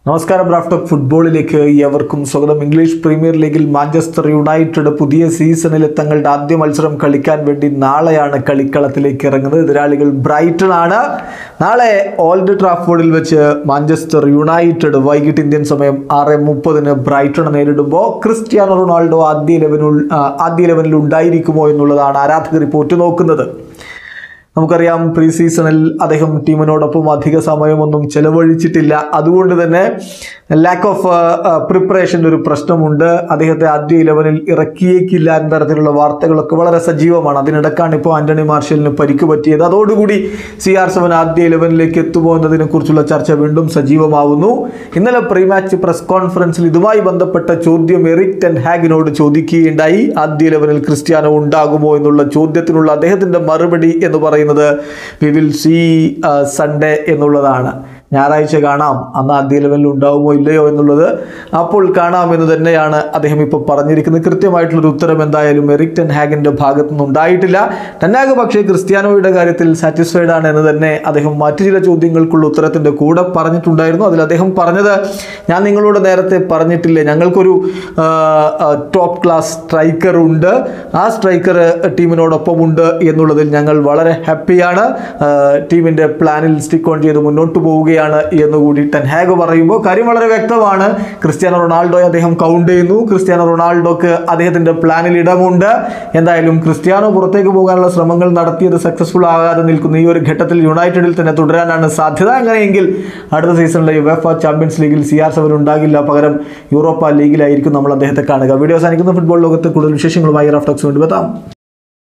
നമസ്കാരം റാഫ്റ്റോക്ക് ഫുട്ബോളിലേക്ക് ഏവർക്കും സ്വാഗതം ഇംഗ്ലീഷ് പ്രീമിയർ ലീഗിൽ മാഞ്ചസ്റ്റർ യുണൈറ്റഡ് പുതിയ സീസണിൽ തങ്ങളുടെ ആദ്യ മത്സരം കളിക്കാൻ വേണ്ടി നാളെയാണ് കളിക്കളത്തിലേക്ക് ഇറങ്ങുന്നത് എതിരാളികൾ ബ്രൈറ്റൺ ആണ് നാളെ ഓൾഡ് ട്രാഫോർഡിൽ വെച്ച് മാഞ്ചസ്റ്റർ യുണൈറ്റഡ് വൈകിട്ട് ഇന്ത്യൻ സമയം ആറ് മുപ്പതിന് ബ്രൈറ്റൺ നേരിടുമ്പോൾ ക്രിസ്ത്യാനോ റൊണാൾഡോ ആദ്യ ഇലവനിൽ ആദ്യ ഇലവനിൽ ഉണ്ടായിരിക്കുമോ എന്നുള്ളതാണ് ആരാധകർ ഇപ്പോൾ ഉറ്റുനോക്കുന്നത് നമുക്കറിയാം പ്രീ സീസണിൽ അദ്ദേഹം ടീമിനോടൊപ്പം അധിക സമയമൊന്നും ചെലവഴിച്ചിട്ടില്ല അതുകൊണ്ട് തന്നെ ലാക്ക് ഓഫ് പ്രിപ്പറേഷൻ്റെ ഒരു പ്രശ്നമുണ്ട് അദ്ദേഹത്തെ ആദ്യ ഇലവനിൽ ഇറക്കിയേക്കില്ല എന്ന തരത്തിലുള്ള വാർത്തകളൊക്കെ വളരെ സജീവമാണ് അതിനിടക്കാണ് ഇപ്പോൾ ആന്റണി മാർഷലിന് പരിക്ക് പറ്റിയത് അതോടുകൂടി സി ആർ സെവൻ ആദ്യ ഇലവനിലേക്ക് എത്തുമോ എന്നതിനെ കുറിച്ചുള്ള ചർച്ച വീണ്ടും സജീവമാവുന്നു ഇന്നലെ പ്രീ മാച്ച് പ്രസ് കോൺഫറൻസിൽ ഇതുമായി ബന്ധപ്പെട്ട ചോദ്യം എറിക് ടെൻ ഹാഗിനോട് ചോദിക്കുകയുണ്ടായി ആദ്യ ഇലവനിൽ ക്രിസ്ത്യാനോ ഉണ്ടാകുമോ എന്നുള്ള ചോദ്യത്തിനുള്ള അദ്ദേഹത്തിൻ്റെ മറുപടി എന്ന് പറയുന്നത് വി വിൽ സീ സൺഡേ എന്നുള്ളതാണ് ഞായറാഴ്ച കാണാം അന്ന് ആദ്യ ലെവലിൽ ഉണ്ടാവുമോ ഇല്ലയോ എന്നുള്ളത് അപ്പോൾ കാണാം എന്ന് തന്നെയാണ് അദ്ദേഹം ഇപ്പോൾ പറഞ്ഞിരിക്കുന്നത് കൃത്യമായിട്ടുള്ളൊരു ഉത്തരം എന്തായാലും എറിക് ടെൻ ഹാഗിൻ്റെ ഭാഗത്തു നിന്ന് ഉണ്ടായിട്ടില്ല ടെൻഹാഗ് പക്ഷേ ക്രിസ്ത്യാനോയുടെ കാര്യത്തിൽ സാറ്റിസ്ഫൈഡ് ആണ് എന്ന് തന്നെ അദ്ദേഹം മറ്റു ചില ചോദ്യങ്ങൾക്കുള്ള ഉത്തരത്തിൻ്റെ കൂടെ പറഞ്ഞിട്ടുണ്ടായിരുന്നു അതിൽ അദ്ദേഹം പറഞ്ഞത് ഞാൻ നിങ്ങളോട് നേരത്തെ പറഞ്ഞിട്ടില്ലേ ഞങ്ങൾക്കൊരു ടോപ്പ് ക്ലാസ് സ്ട്രൈക്കർ ഉണ്ട് ആ സ്ട്രൈക്കർ ടീമിനോടൊപ്പം ഉണ്ട് എന്നുള്ളതിൽ ഞങ്ങൾ വളരെ ഹാപ്പിയാണ് ടീമിൻ്റെ പ്ലാനിൽ സ്റ്റിക്ക് ഓൺ ചെയ്ത് മുന്നോട്ട് പോവുകയാണ് എന്നുകൂടി ടെൻഹാഗ് പറയുമ്പോൾ കാര്യം വളരെ വ്യക്തമാണ് ക്രിസ്ത്യാനോ റൊണാൾഡോയെ അദ്ദേഹം കൗണ്ട് ചെയ്യുന്നു ക്രിസ്ത്യാനോ റൊണാൾഡോക്ക് അദ്ദേഹത്തിൻ്റെ പ്ലാനിൽ ഇടമുണ്ട് എന്തായാലും ക്രിസ്ത്യാനോ പുറത്തേക്ക് പോകാനുള്ള ശ്രമങ്ങൾ നടത്തിയത് സക്സസ്ഫുൾ ആകാതെ നിൽക്കുന്ന ഈ ഒരു ഘട്ടത്തിൽ യുണൈറ്റഡിൽ തന്നെ തുടരാനാണ് സാധ്യത അങ്ങനെയെങ്കിൽ അടുത്ത സീസണിലെ യുവേഫ ചാമ്പ്യൻസ് ലീഗിൽ സി ആർ സെവൻ ഉണ്ടാകില്ല പകരം യൂറോപ്പ ലീഗിലായിരിക്കും നമ്മൾ അദ്ദേഹത്തെ കാണുക വീഡിയോ അവസാനിക്കുന്ന ഫുട്ബോൾ ലോകത്ത് കൂടുതൽ വിശേഷങ്ങളുമായി റഫ്റ്റോക്സ് വേണ്ടി എത്താം